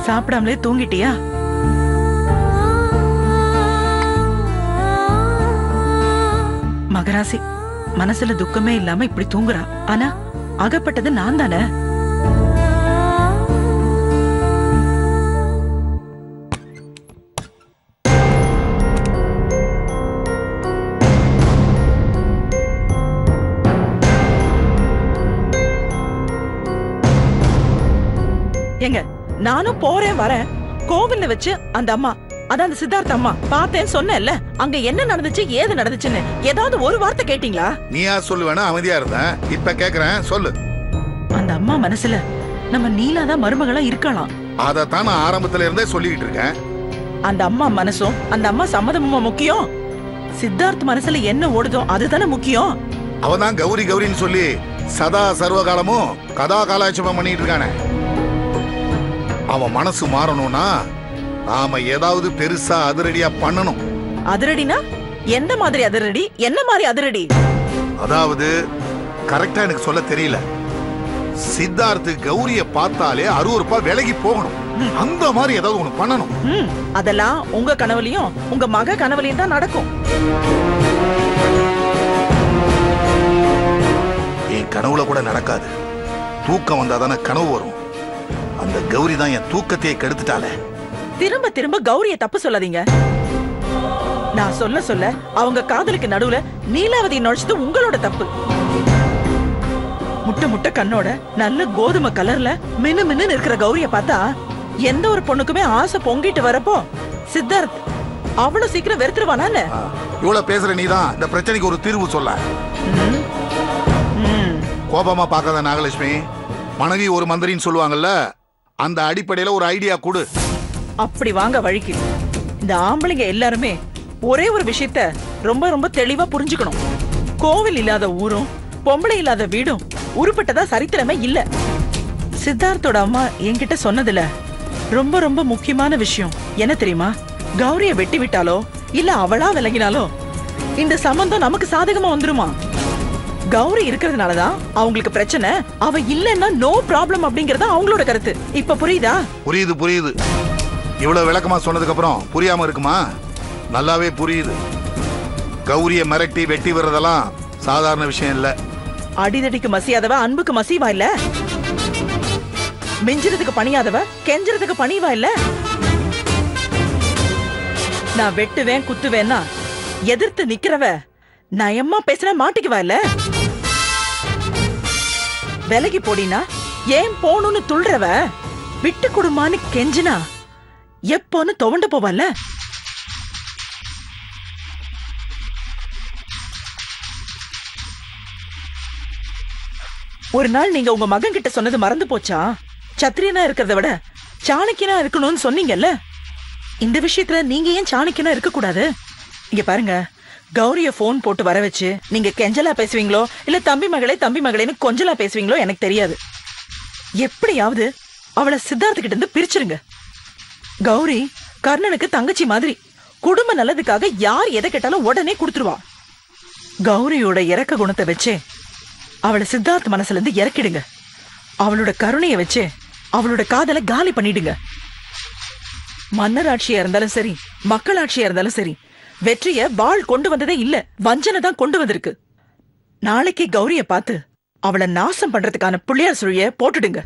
சாப்பிடாமலே தூங்கிட்டியா மகராசி மனசுல துக்கமே இல்லாம இப்படி தூங்குறா ஆனா அகப்பட்டது நான் தானே ஏங்க நானும் போறேன் வரேன் கோவில்ல வச்சு அந்த அம்மா அதான் அந்த சித்தார்த்த அம்மா பார்த்தேன்னு சொன்னேன்ல அங்க என்ன நடந்துச்சு ஏது நடந்துச்சுன்னு ஏதாவது ஒரு வார்த்தை கேட்டீங்களா நீயா சொல்லுவேனா அமைதியா இருந்தேன் இப்ப கேக்குறேன் சொல்லு அந்த அம்மா மனசுல நம்ம நீலா தான் மருமகளா இருக்கலாம் அதைத்தான் நான் ஆரம்பத்துல இருந்தே சொல்லிக்கிட்டு இருக்கேன் அந்த அம்மா மனசும் அந்த அம்மா சம்மதமுமா முக்கியம் சித்தார்த் மனசுல என்ன ஓடுதோ அதுதானே முக்கியம் அவன் தான் கௌரி கௌரின்னு சொல்லி சதா சர்வ காலமும் கதா காலாட்சேபம் பண்ணிட்டு இருக்கானே அவன் மனசு மாறணும்னா நாம ஏதாவது பெருசா அதிரடியா பண்ணணும் அதிரடினா எந்த மாதிரி அதிரடி என்ன மாதிரி அதிரடி அதாவது கரெக்டா எனக்கு சொல்ல தெரியல சித்தார்த்து கௌரிய பார்த்தாலே அருவருப்பா விலகி போகணும் அந்த மாதிரி ஏதாவது ஒண்ணு பண்ணணும் ம் அதெல்லாம் உங்க கனவுலயும் உங்க மக கனவுலயும் தான் நடக்கும் என் கனவுல கூட நடக்காது தூக்கம் வந்தாதானே கனவு வரும் அந்த கௌரி தான் என் தூக்கத்தையே கெடுத்துட்டாளே திரும்ப திரும்ப கௌரிய தப்பு சொல்லாதீங்க நான் சொல்ல சொல்ல அவங்க காதலுக்கு நடுவுல நீலாவதி நுழைச்சது உங்களோட தப்பு முட்டை முட்டை கண்ணோட நல்ல கோதுமை கலர்ல மினு மின்னு இருக்கிற கௌரிய பார்த்தா எந்த ஒரு பொண்ணுக்குமே ஆசை பொங்கிட்டு வரப்போ சித்தார்த் அவ்வளவு சீக்கிரம் வெறுத்துருவானான்னு ஆ, இவ்வளவு பேசுற நீதான் இந்த பிரச்சனைக்கு ஒரு தீர்வு சொல்ல ம். ம். கோபமா பார்க்காத நாகலட்சுமி மனைவி ஒரு மந்திரின்னு சொல்லுவாங்கல்ல அந்த அடிப்படையில ஒரு ஐடியா கொடு அப்படி வாங்க வழிக்கு இந்த ஆம்பளைங்க எல்லாருமே ஒரே ஒரு விஷயத்த ரொம்ப ரொம்ப தெளிவா புரிஞ்சுக்கணும் கோவில் இல்லாத ஊரும் பொம்பளை இல்லாத வீடும் உருப்பட்டதா சரித்திரமே இல்ல சித்தார்த்தோட அம்மா என்கிட்ட சொன்னதுல ரொம்ப ரொம்ப முக்கியமான விஷயம் என்ன தெரியுமா கௌரிய வெட்டி விட்டாலோ இல்ல அவளா விலகினாலோ இந்த சம்பந்தம் நமக்கு சாதகமா வந்துருமா கௌரி இருக்கிறதுனாலதான் அவங்களுக்கு பிரச்சனை அவ இல்லன்னா நோ ப்ராப்ளம் அப்படிங்கறது அவங்களோட கருத்து இப்ப புரியுதா புரியுது புரியுது இவ்வளவு விளக்கமா சொன்னதுக்கு அப்புறம் புரியாம இருக்குமா நல்லாவே புரியுது கௌரிய மிரட்டி வெட்டி வர்றதெல்லாம் சாதாரண விஷயம் இல்ல அடிதடிக்கு மசியாதவ அன்புக்கு மசிவா இல்ல மிஞ்சுறதுக்கு பணியாதவ கெஞ்சுறதுக்கு பணிவா இல்ல நான் வெட்டுவேன் குத்துவேன்னா எதிர்த்து நிக்கிறவ நயமா பேசினா மாட்டிக்குவா இல்ல விலகி போடினா ஏன் போகணும்னு துள்றவ விட்டு கொடுமான்னு கெஞ்சினா எப்போன்னு துவண்டு போவால ஒரு நாள் நீங்க உங்க மகன் கிட்ட சொன்னது மறந்து போச்சா சத்திரியனா இருக்கிறத விட சாணக்கியனா இருக்கணும்னு சொன்னீங்கல்ல இந்த விஷயத்துல நீங்க ஏன் சாணக்கியனா இருக்க கூடாது இங்க பாருங்க கௌரிய போன் போட்டு வர வச்சு நீங்க கெஞ்சலா பேசுவீங்களோ இல்ல தம்பி மகளே தம்பி மகளேன்னு கொஞ்சலா பேசுவீங்களோ எனக்கு தெரியாது எப்படியாவது அவளை சித்தார்த்த கிட்ட இருந்து பிரிச்சிருங்க கௌரி கர்ணனுக்கு தங்கச்சி மாதிரி குடும்ப நல்லதுக்காக யார் எதை கேட்டாலும் உடனே கொடுத்துருவா கௌரியோட இறக்க குணத்தை வச்சே அவளை சித்தார்த் மனசுல இருந்து இறக்கிடுங்க அவளோட கருணைய வச்சு அவளோட காதலை காலி பண்ணிடுங்க மன்னராட்சியா இருந்தாலும் சரி மக்களாட்சியா இருந்தாலும் சரி வெற்றிய வாழ் கொண்டு வந்ததே இல்ல வஞ்சனை தான் கொண்டு வந்திருக்கு நாளைக்கு கௌரிய பார்த்து அவளை நாசம் பண்றதுக்கான புள்ளியார் சுழிய போட்டுடுங்க